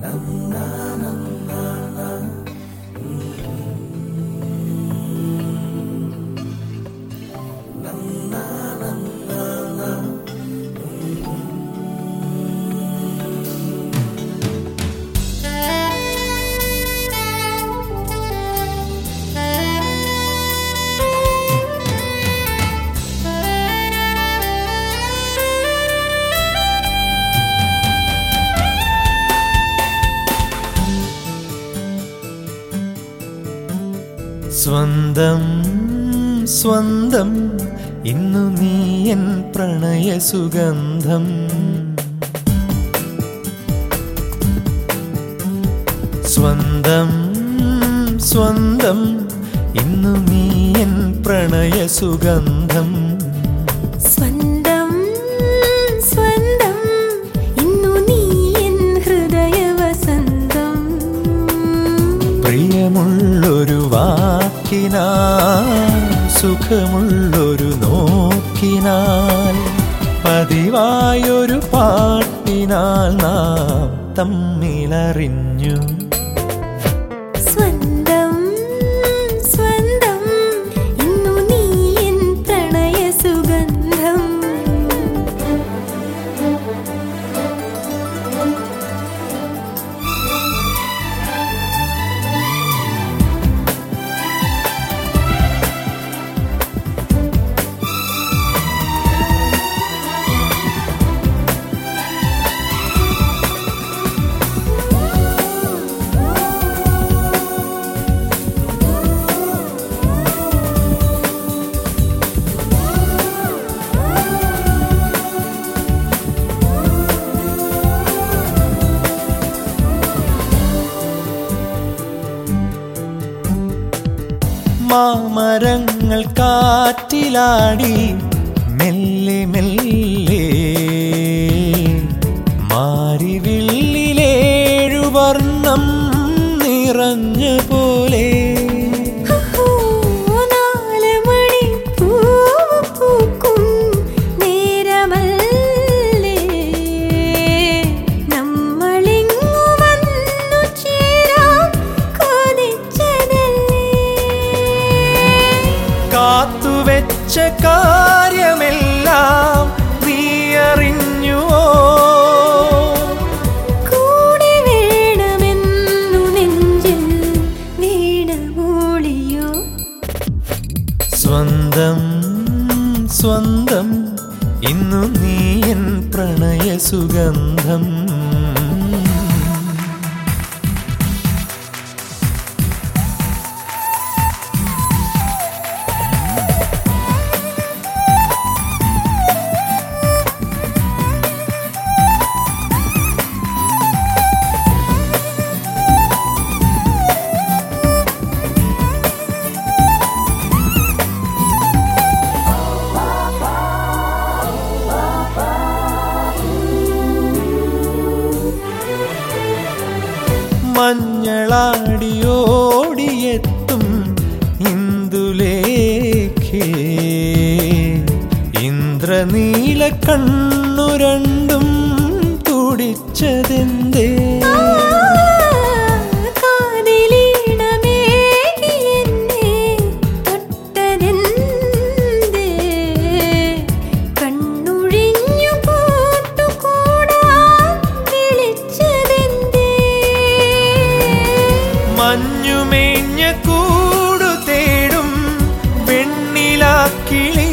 സ്വന്തം സ്വന്തം ഇന്നു നീ എൻ പ്രണയ സുഗന്ധം സ്വന്തം സ്വന്തം ഇന്നു നീ എൻ പ്രണയ സുഗന്ധം സ്വന്തം സ്വന്തം ഇന്നു നീ എൻ ഹൃദയ വസന്തം പ്രിയമുള്ളൊരു വാക്കിനാൽ സുഖമുള്ളൊരു നോക്കിനാൽ പതിവായൊരു പാട്ടിനാൽ നാം തമ്മിലറിഞ്ഞു സ്വന്തം സ്വന്തം ഇന്നു നീ എൻ പ്രണയ സുഗന്ധം മാമരങ്ങൾ കാറ്റിലാടി മെല്ലെ മെല്ലെ മാരിവില്ലിലേഴു വർണ്ണം നിറഞ്ഞ പോലെ നാല് മണി പൂവ് പൂക്കും നേരമല്ലേ നമ്മളിങ്ങു വന്നു ചേരാം കൊതിച്ചതല്ലേ കാത്തുവെച്ച കാര്യമെല്ലാം നീ അറിഞ്ഞുവോ കൂടെ വേണമെന്നു നെഞ്ചിൽ വീണമൂളിയോ സ്വന്തം സ്വന്തം ഇന്നു നീ എൻ പ്രണയ സുഗന്ധം മഞ്ഞളാടിയോടിയെത്തും ഇന്ദുലേഖേ ഇന്ദ്രനീല കണ്ണു രണ്ടും തുടിച്ചതെന്തേ കാതിലീണമേകി എന്നെ തൊട്ടതെന്തേ കണ്ണുഴിഞ്ഞു കൂട്ടുകൂടാൻ വിളിച്ചതെന്തേ മഞ്ഞുമേഞ്ഞ കൂടു തേടും വെണ്ണിലാക്കിളി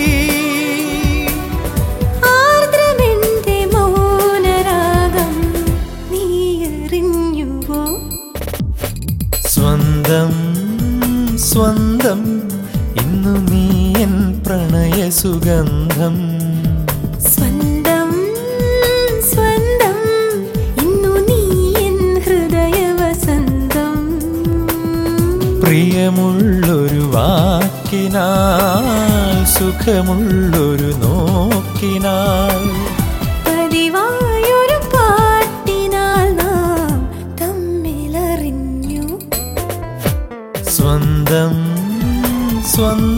ആർദ്രമെന്റെ മൗനരാഗം നീ അറിഞ്ഞുവോ സ്വന്തം സ്വന്തം ഇന്നു നീ എൻ പ്രണയ സുഗന്ധം സ്വന്തം സ്വന്തം ഇന്നു നീ എൻ ഹൃദയ വസന്തം പ്രിയമുള്ളൊരു വാക്കിനാൽ സുഖമുള്ളൊരു നോക്കിനാൽ പതിവായൊരു പാട്ടിനാൽ നാം തമ്മിലറിഞ്ഞു സ്വന്തം സ്വന്തം